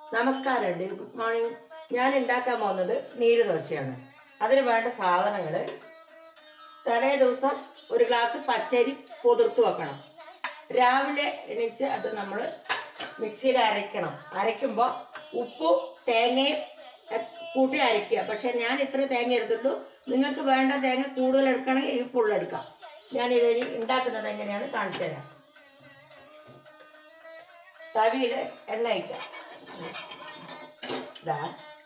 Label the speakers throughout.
Speaker 1: നമസ്കാരം good morning ഞാൻ ഉണ്ടാക്കാൻ പോകുന്നത് നീര് ദോശയാണ് അതിന് വേണ്ട സാധനങ്ങൾ തലേ ദിവസം ഒരു ഗ്ലാസ് പച്ചരി പൊതിർത്ത് വെക്കണം രാവിലെ എണീച്ച് അത് നമ്മൾ മിക്സിയിൽ അരയ്ക്കണം അരയ്ക്കുമ്പോൾ ഉപ്പും തേങ്ങയും എ- കൂട്ടി അരയ്ക്കുക പക്ഷെ ഞാൻ ഇത്ര തേങ്ങ എടുത്തിട്ടു നിങ്ങൾക്ക് വേണ്ട തേങ്ങ കൂടുതൽ എടുക്കണമെങ്കിൽ ഇത് ഫുൾ എടുക്കാം ഞാൻ ഇത് ഉണ്ടാക്കുന്നത് എങ്ങനെയാണ് കാണിച്ചു തരാം തവിയിൽ എണ്ണ വയ്ക്കാം ഇതാ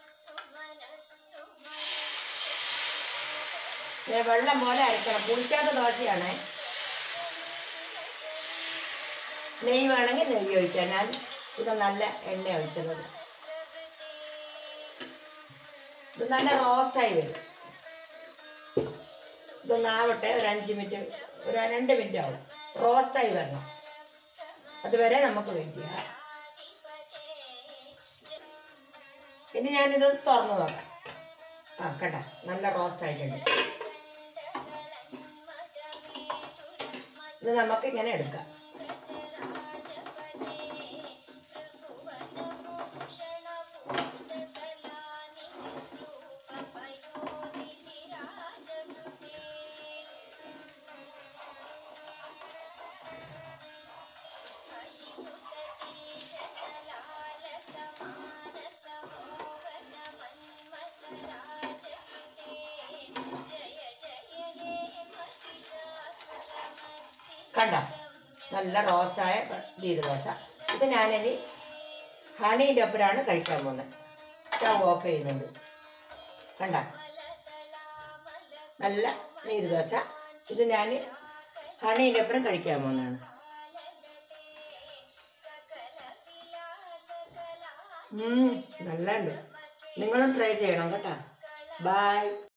Speaker 1: ദേ വെള്ളം പോലെ അരക്കണം പുളിക്കാത്ത ദോശയാണ് നെയ്യ് വേണമെങ്കിൽ നെയ്യ് ഒഴിക്കാം ഞാൻ ഇത് നല്ല എണ്ണ ഒഴിക്കുന്നത് ഇത് നല്ല റോസ്റ്റായി വരും ഇതൊന്നാവട്ടെ ഒരു അഞ്ച് മിനിറ്റ് ഒരു രണ്ട് മിനിറ്റ് ആവും റോസ്റ്റായി വരണം അതുവരെ നമുക്ക് വെയിറ്റ് ചെയ്യാം ഇനി ഞാനിത് തുറന്നു നോക്കാം ആ കണ്ട നല്ല റോസ്റ്റ് ആയിട്ടുണ്ട് ഇത് നമുക്ക് ഇങ്ങനെ എടുക്കാം കണ്ട നല്ല റോസ്റ്റായ ജീരദോശ ഇത് ഞാനിനി ഹണീൻ്റെ ഒപ്പരാണ് കഴിക്കാൻ പോകുന്നത് സ്റ്റവ് ഓഫ് ചെയ്യുന്നുണ്ട് കണ്ട നല്ല നീരുദോശ ഇത് ഞാൻ ഹണീൻ്റെ ഒപ്പരം കഴിക്കാൻ പോകുന്നതാണ് ഉം, നല്ല ഉണ്ട് നിങ്ങളും ട്രൈ ചെയ്യണം കേട്ടോ ബൈ